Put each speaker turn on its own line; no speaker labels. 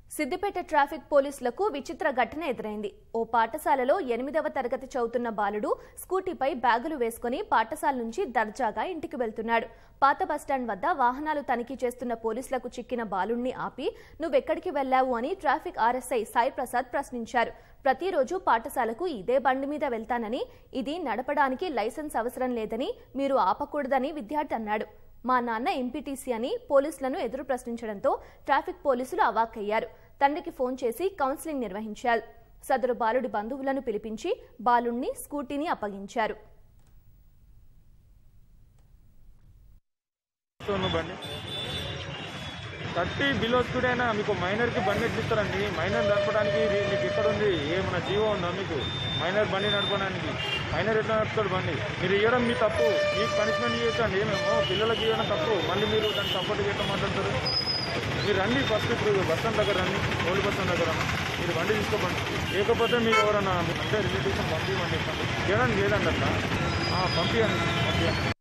Siddipet traffic పోలీసులకు విచిత్ర ఘటన ఎదురైంది ఓ పాఠశాలలో ఎనిమిదవ తరగతి చదువుతున్న బాలుడు స్కూటీపై బ్యాగులు వేసుకుని పాఠశాల నుంచి దర్జాగా ఇంటికి వెళ్తున్నాడు పాత బస్టాండ్ వద్ద వాహనాలు తనిఖీ చేస్తున్న పోలీసులకు చిక్కిన బాలుణ్ణి ఆపి నువ్వెక్కడికి వెళ్లావు అని ట్రాఫిక్ ఆర్ఎస్ఐ సాయి ప్రసాద్ ప్రశ్నించారు ప్రతిరోజు పాఠశాలకు ఇదే బండి మీద వెళ్తానని ఇది నడపడానికి లైసెన్స్ అవసరం లేదని మీరు ఆపకూడదని విద్యార్థి అన్నాడు మా నాన్న ఎంపీటీసీ అని పోలీసులను ఎదురు ప్రశ్నించడంతో ట్రాఫిక్ పోలీసులు అవాక్కయ్యారు తండ్రికి ఫోన్ చేసి కౌన్సిలింగ్ నిర్వహించారు సదరు బాలుడి బంధువులను పిలిపించి బాలుణ్ణి స్కూటీని అప్పగించారు
ఉన్న బండి థర్టీ బిలో స్పీడ్ అయినా మీకు మైనర్కి బండి ఎట్లా ఇస్తారండి మైనర్ నడపడానికి ఇది మీకు ఎక్కడ ఉంది ఏమైనా జీవో ఉందా మీకు మైనర్ బండి నడపడానికి మైనర్ ఎట్లా నడుపుతాడు బండి మీరు ఇవ్వడం మీ తప్పు మీకు పనిష్మెంట్ చేయొచ్చండి ఏమేమో పిల్లలకి ఇవ్వడం తప్పు మళ్ళీ మీరు దాన్ని సపోర్ట్ చేయడం మాట్లాడతారు మీరు రండి ఫస్ట్ ఇప్పుడు బస్ స్టాండ్ దగ్గర రండి ఓల్డ్ బస్ స్టాండ్ దగ్గర మీరు బండి తీసుకోకండి లేకపోతే మీరు ఎవరన్నా అంటే రిలేటివ్స్ పంపించండి ఇవ్వడానికి లేదండి అట్లా పంపించండి పంపించండి